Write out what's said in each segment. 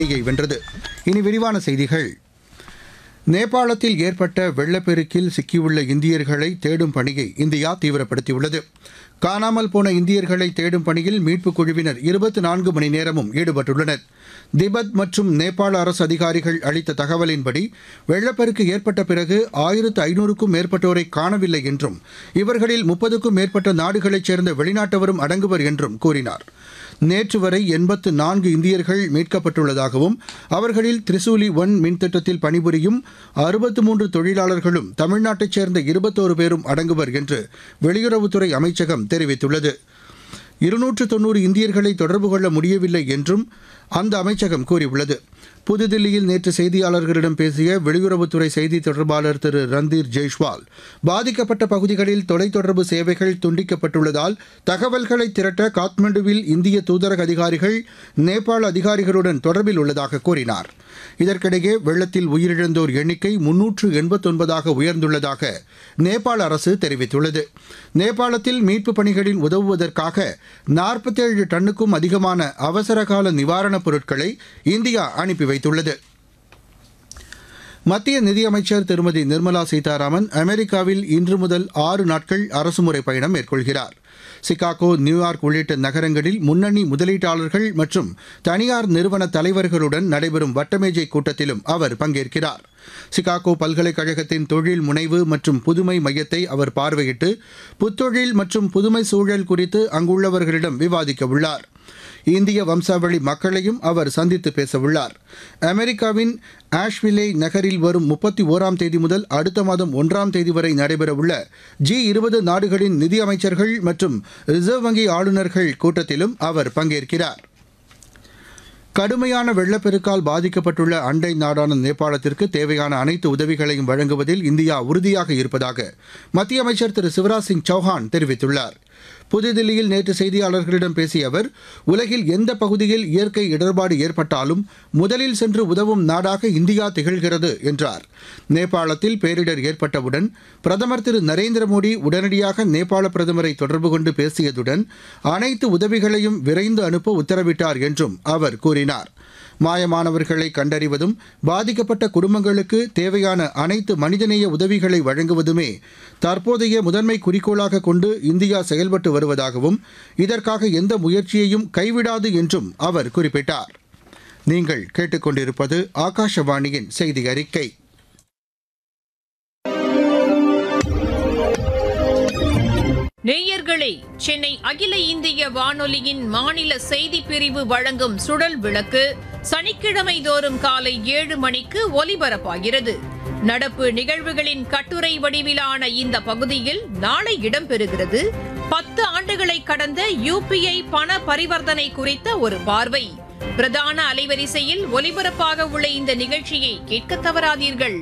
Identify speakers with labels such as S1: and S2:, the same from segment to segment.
S1: பணியை வென்றது இனி விரிவான செய்திகள் நேபாளத்தில் ஏற்பட்ட வெள்ளப்பெருக்கில் சிக்கியுள்ள இந்தியர்களை தேடும் பணியை இந்தியா தீவிரப்படுத்தியுள்ளது காணாமல் போன இந்தியர்களை தேடும் பணியில் மீட்புக் குழுவினர் இருபத்தி நான்கு மணி நேரமும் ஈடுபட்டுள்ளனர் திபெத் மற்றும் நேபாள அரசு அதிகாரிகள் அளித்த தகவலின்படி வெள்ளப்பெருக்கு ஏற்பட்ட பிறகு ஆயிரத்து ஐநூறுக்கும் மேற்பட்டோரை காணவில்லை என்றும் இவர்களில் முப்பதுக்கும் மேற்பட்ட நாடுகளைச் சேர்ந்த வெளிநாட்டவரும் அடங்குவர் என்றும் கூறினார் நேற்று வரை எண்பத்து நான்கு இந்தியர்கள் மீட்கப்பட்டுள்ளதாகவும் அவர்களில் திரிசூலி ஒன் மின்திட்டத்தில் பணிபுரியும் அறுபத்து மூன்று தொழிலாளர்களும் தமிழ்நாட்டைச் சேர்ந்த இருபத்தோரு பேரும் அடங்குவர் என்று வெளியுறவுத்துறை அமைச்சகம் தெரிவித்துள்ளது இருநூற்று தொன்னூறு இந்தியர்களை தொடர்பு கொள்ள முடியவில்லை என்றும் அந்த அமைச்சகம் கூறியுள்ளது புதுதில்லியில் நேற்று செய்தியாளர்களிடம் பேசிய வெளியுறவுத்துறை செய்தி தொடர்பாளர் திரு ரந்தீர் ஜெய்ஷ்வால் பாதிக்கப்பட்ட பகுதிகளில் தொலைத்தொடர்பு சேவைகள் துண்டிக்கப்பட்டுள்ளதால் தகவல்களை திரட்ட காத்மண்டுவில் இந்திய தூதரக அதிகாரிகள் நேபாள அதிகாரிகளுடன் தொடர்பில் உள்ளதாக கூறினார் இதற்கிடையே வெள்ளத்தில் உயிரிழந்தோர் எண்ணிக்கை முன்னூற்று எண்பத்தொன்பதாக உயர்ந்துள்ளதாக நேபாள அரசு தெரிவித்துள்ளது நேபாளத்தில் மீட்புப் பணிகளில் உதவுவதற்காக நாற்பத்தேழு டன்னுக்கும் அதிகமான அவசரகால நிவாரணப் பொருட்களை இந்தியா அனுப்பி வைத்துள்ளது மத்திய நிதியமைச்சர் திருமதி நிர்மலா சீதாராமன் அமெரிக்காவில் இன்று முதல் ஆறு நாட்கள் அரசுமுறை பயணம் மேற்கொள்கிறார் சிகாகோ நியூயார்க் உள்ளிட்ட நகரங்களில் முன்னணி முதலீட்டாளர்கள் மற்றும் தனியார் நிறுவன தலைவர்களுடன் நடைபெறும் வட்டமேஜை கூட்டத்திலும் அவர் பங்கேற்கிறார் சிகாகோ பல்கலைக்கழகத்தின் தொழில் முனைவு மற்றும் புதுமை மையத்தை அவர் பார்வையிட்டு புத்தொழில் மற்றும் புதுமை சூழல் குறித்து அங்குள்ளவர்களிடம் விவாதிக்க உள்ளார் இந்திய வம்சாவளி மக்களையும் அவர் சந்தித்து பேசவுள்ளார் அமெரிக்காவின் ஆஷ்விலே நகரில் வரும் முப்பத்தி ஓராம் தேதி முதல் அடுத்த மாதம் ஒன்றாம் தேதி வரை நடைபெறவுள்ள ஜி இருபது நாடுகளின் நிதியமைச்சர்கள் மற்றும் ரிசர்வ் வங்கி ஆளுநர்கள் கூட்டத்திலும் அவர் பங்கேற்கிறார் கடுமையான வெள்ளப்பெருக்கால் பாதிக்கப்பட்டுள்ள அண்டை நாடான நேபாளத்திற்கு தேவையான அனைத்து உதவிகளையும் வழங்குவதில் இந்தியா உறுதியாக இருப்பதாக மத்திய அமைச்சர் திரு சிவராஜ் சிங் சௌஹான் தெரிவித்துள்ளார் புதுதில்லியில் நேற்று செய்தியாளர்களிடம் பேசிய அவர் உலகில் எந்த பகுதியில் இயற்கை இடர்பாடு ஏற்பட்டாலும் முதலில் சென்று உதவும் நாடாக இந்தியா திகழ்கிறது என்றார் நேபாளத்தில் பேரிடர் ஏற்பட்டவுடன் பிரதமர் திரு நரேந்திர மோடி உடனடியாக நேபாள பிரதமரை தொடர்பு கொண்டு பேசியதுடன் அனைத்து உதவிகளையும் விரைந்து அனுப்ப உத்தரவிட்டார் என்றும் அவர் கூறினார் மாயமானவர்களை கண்டறிவதும் பாதிக்கப்பட்ட குடும்பங்களுக்கு தேவையான அனைத்து மனிதநேய உதவிகளை வழங்குவதுமே தற்போதைய முதன்மை குறிக்கோளாக கொண்டு இந்தியா செயல்பட்டு வருவதாகவும் இதற்காக எந்த முயற்சியையும் கைவிடாது என்றும் அவர் குறிப்பிட்டார் நீங்கள் கேட்டுக்கொண்டிருப்பது ஆகாஷவாணியின் செய்தி அறிக்கை
S2: நேயர்களே சென்னை அகில இந்திய வானொலியின் மாநில செய்திப் பிரிவு வழங்கும் சுடல் விளக்கு சனிக்கிழமை தோறும் காலை ஏழு மணிக்கு ஒலிபரப்பாகிறது நடப்பு நிகழ்வுகளின் கட்டுரை வடிவிலான இந்த பகுதியில் நாளை இடம்பெறுகிறது பத்து ஆண்டுகளை கடந்த யுபிஐ பண பரிவர்த்தனை குறித்த ஒரு பார்வை பிரதான அலைவரிசையில் ஒலிபரப்பாக உள்ள இந்த நிகழ்ச்சியை கேட்க தவறாதீர்கள்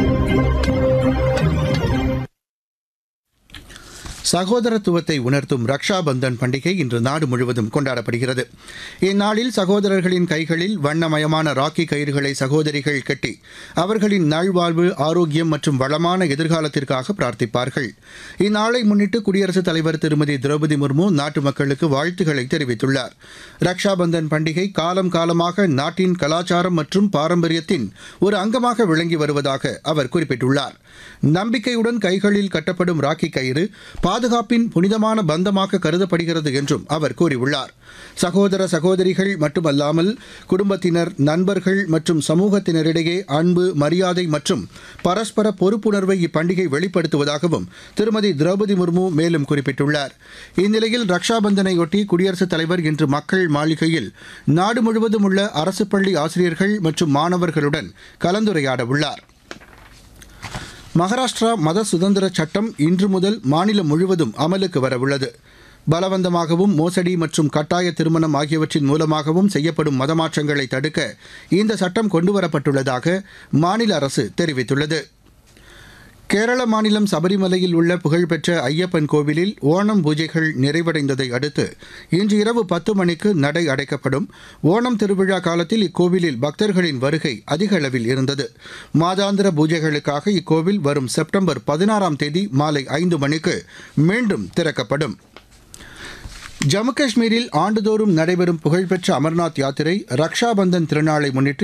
S1: சகோதரத்துவத்தை உணர்த்தும் ரக்ஷா பந்தன் பண்டிகை இன்று நாடு முழுவதும் கொண்டாடப்படுகிறது இந்நாளில் சகோதரர்களின் கைகளில் வண்ணமயமான ராக்கி கயிறுகளை சகோதரிகள் கட்டி அவர்களின் நல்வாழ்வு ஆரோக்கியம் மற்றும் வளமான எதிர்காலத்திற்காக பிரார்த்திப்பார்கள் இந்நாளை முன்னிட்டு குடியரசுத் தலைவர் திருமதி திரௌபதி முர்மு நாட்டு மக்களுக்கு வாழ்த்துக்களை தெரிவித்துள்ளார் ரக்ஷா பந்தன் பண்டிகை காலம் காலமாக நாட்டின் கலாச்சாரம் மற்றும் பாரம்பரியத்தின் ஒரு அங்கமாக விளங்கி வருவதாக அவர் குறிப்பிட்டுள்ளார் நம்பிக்கையுடன் கைகளில் கட்டப்படும் ராக்கி கயிறு பாதுகாப்பின் புனிதமான பந்தமாக கருதப்படுகிறது என்றும் அவர் கூறியுள்ளார் சகோதர சகோதரிகள் மட்டுமல்லாமல் குடும்பத்தினர் நண்பர்கள் மற்றும் சமூகத்தினரிடையே அன்பு மரியாதை மற்றும் பரஸ்பர பொறுப்புணர்வை இப்பண்டிகை வெளிப்படுத்துவதாகவும் திருமதி திரௌபதி முர்மு மேலும் குறிப்பிட்டுள்ளார் இந்நிலையில் ரக்ஷாபந்தனையொட்டி குடியரசுத் தலைவர் இன்று மக்கள் மாளிகையில் நாடு முழுவதும் உள்ள அரசு பள்ளி ஆசிரியர்கள் மற்றும் மாணவர்களுடன் கலந்துரையாட உள்ளார் மகாராஷ்டிரா மத சுதந்திர சட்டம் இன்று முதல் மாநிலம் முழுவதும் அமலுக்கு வரவுள்ளது பலவந்தமாகவும் மோசடி மற்றும் கட்டாய திருமணம் ஆகியவற்றின் மூலமாகவும் செய்யப்படும் மதமாற்றங்களை தடுக்க இந்த சட்டம் கொண்டுவரப்பட்டுள்ளதாக மாநில அரசு தெரிவித்துள்ளது கேரள மாநிலம் சபரிமலையில் உள்ள புகழ்பெற்ற ஐயப்பன் கோவிலில் ஓணம் பூஜைகள் நிறைவடைந்ததை அடுத்து இன்று இரவு பத்து மணிக்கு நடை அடைக்கப்படும் ஓணம் திருவிழா காலத்தில் இக்கோவிலில் பக்தர்களின் வருகை அதிக அளவில் இருந்தது மாதாந்திர பூஜைகளுக்காக இக்கோவில் வரும் செப்டம்பர் பதினாறாம் தேதி மாலை ஐந்து மணிக்கு மீண்டும் திறக்கப்படும் ஜம்மு காஷ்மீரில் ஆண்டுதோறும் நடைபெறும் புகழ்பெற்ற அமர்நாத் யாத்திரை ரக்ஷா பந்தன் திருநாளை முன்னிட்டு